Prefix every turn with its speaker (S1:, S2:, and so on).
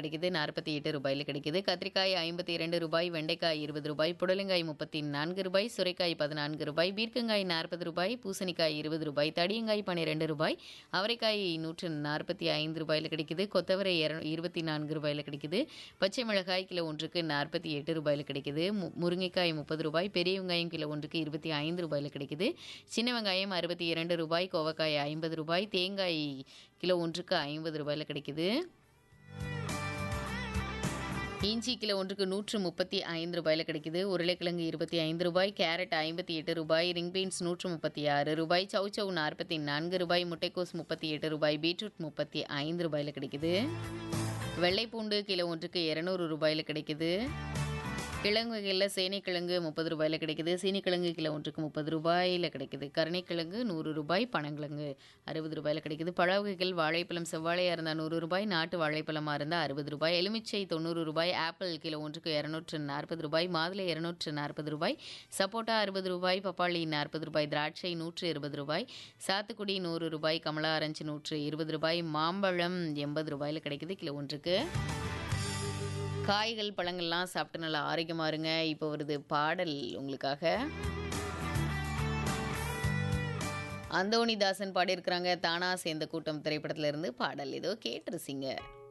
S1: கிடைக்குது நாற்பத்தி எட்டு ரூபாயில் கிடைக்குது கத்திரிக்காய் ஐம்பத்தி இரண்டு ரூபாய் வெண்டைக்காய் இருபது ரூபாய் புடலங்காய் முப்பத்தி நான்கு ரூபாய் சுரைக்காய் பதினான்கு ரூபாய் பீர்க்கங்காய் நாற்பது ரூபாய் பூசணிக்காய் இருபது ரூபாய் தடியங்காய் பன்னிரெண்டு ரூபாய் அவரைக்காய் நூற்று நாற்பத்தி ஐந்து ரூபாயில் கிடைக்குது கொத்தவரை இர இருபத்தி நான்கு ரூபாயில் கிடைக்குது பச்சை மிளகாய் கிலோ ஒன்றுக்கு நாற்பத்தி எட்டு ரூபாயில் கிடைக்குது மு- முருங்கைக்காய் முப்பது ரூபாய் பெரிய வெங்காயம் கிலோ ஒன்றுக்கு இருபத்தி ஐந்து ரூபாயில் கிடைக்குது சின்ன வெங்காயம் அறுபத்தி இரண்டு ரூபாய் கோவக்காய் ஐம்பது ரூபாய் தேங்காய் கிலோ ஒன்றுக்கு ஐம்பது ரூபாயில் கிடைக்குது இஞ்சி கிலோ ஒன்றுக்கு நூற்று முப்பத்தி ஐந்து ரூபாயில் கிடைக்குது உருளைக்கிழங்கு இருபத்தி ஐந்து ரூபாய் கேரட் ஐம்பத்தி எட்டு ரூபாய் ரிங் பீன்ஸ் நூற்று முப்பத்தி ஆறு ரூபாய் சௌச்சௌ நாற்பத்தி நான்கு ரூபாய் முட்டைக்கோஸ் முப்பத்தி எட்டு ரூபாய் பீட்ரூட் முப்பத்தி ஐந்து ரூபாயில் கிடைக்குது வெள்ளைப்பூண்டு கிலோ ஒன்றுக்கு இரநூறு ரூபாயில் கிடைக்குது கிழங்கு வகையில் சேனைக்கிழங்கு முப்பது ரூபாயில் கிடைக்குது சீனிக்கிழங்கு கிலோ ஒன்றுக்கு முப்பது ரூபாயில் கிடைக்குது கருணைக்கிழங்கு நூறு ரூபாய் பனங்கிழங்கு அறுபது ரூபாயில் கிடைக்குது பழ வகைகள் வாழைப்பழம் செவ்வாழையாக இருந்தால் நூறு ரூபாய் நாட்டு வாழைப்பழமாக இருந்தால் அறுபது ரூபாய் எலுமிச்சை தொண்ணூறு ரூபாய் ஆப்பிள் கிலோ ஒன்றுக்கு இரநூற்று நாற்பது ரூபாய் மாதுளை இருநூற்று நாற்பது ரூபாய் சப்போட்டா அறுபது ரூபாய் பப்பாளி நாற்பது ரூபாய் திராட்சை நூற்று இருபது ரூபாய் சாத்துக்குடி நூறு ரூபாய் கமலா ஆரஞ்சு நூற்று இருபது ரூபாய் மாம்பழம் எண்பது ரூபாயில் கிடைக்குது கிலோ ஒன்றுக்கு காய்கள் பழங்கள்லாம் சாப்பிட்டு நல்லா ஆரோக்கியமாக இருங்க இப்போ வருது பாடல் உங்களுக்காக அந்தோணிதாசன் பாடியிருக்கிறாங்க தானா சேர்ந்த கூட்டம் திரைப்படத்துல இருந்து பாடல் ஏதோ கேட்டுருசிங்க